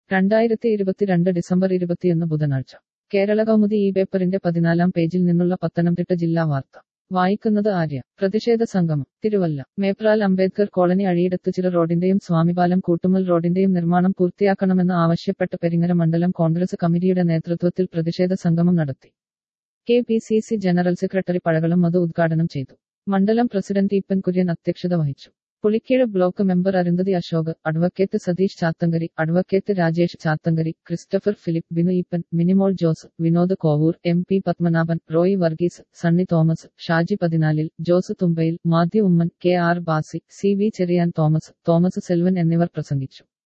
രണ്ടായിരത്തി ഇരുപത്തിരണ്ട് ഡിസംബർ ഇരുപത്തിയൊന്ന് ബുധനാഴ്ച കേരള കൗമുദി ഈ പേപ്പറിന്റെ പതിനാലാം പേജിൽ നിന്നുള്ള പത്തനംതിട്ട ജില്ലാ വാർത്ത വായിക്കുന്നത് ആര്യ പ്രതിഷേധ സംഗമം തിരുവല്ല മേപ്രാൽ അംബേദ്കർ കോളനി അഴിയിടത്തുചിറ റോഡിന്റെയും സ്വാമിപാലം കൂട്ടുമൽ റോഡിന്റെയും നിർമ്മാണം പൂർത്തിയാക്കണമെന്ന് ആവശ്യപ്പെട്ട് പെരിങ്ങര മണ്ഡലം കോൺഗ്രസ് കമ്മിറ്റിയുടെ നേതൃത്വത്തിൽ പ്രതിഷേധ സംഗമം നടത്തി K P C C general secretary Pazhakulam Madhu ഉദ്ഘാടനം ചെയ്തു മണ്ഡലം പ്രസിഡന്റ് ഈപ്പൻ കുര്യൻ അധ്യക്ഷത വഹിച്ചു Pulikeezhu block member Arundhathi Ashok advocate Satheesh Chathankary advocate Rajesh Chathankary Christopher Philip Binu Eapen Minimol Jose Vinod Kovoor M P Padmanabhan Roy Varghese Sunny Thomas Shaji പതിനാലിൽ Jose Thumpayil Mathew Oommen K R Basi C V Cherian Thomas Thomas Selvan എന്നിവർ പ്രസംഗിച്ചു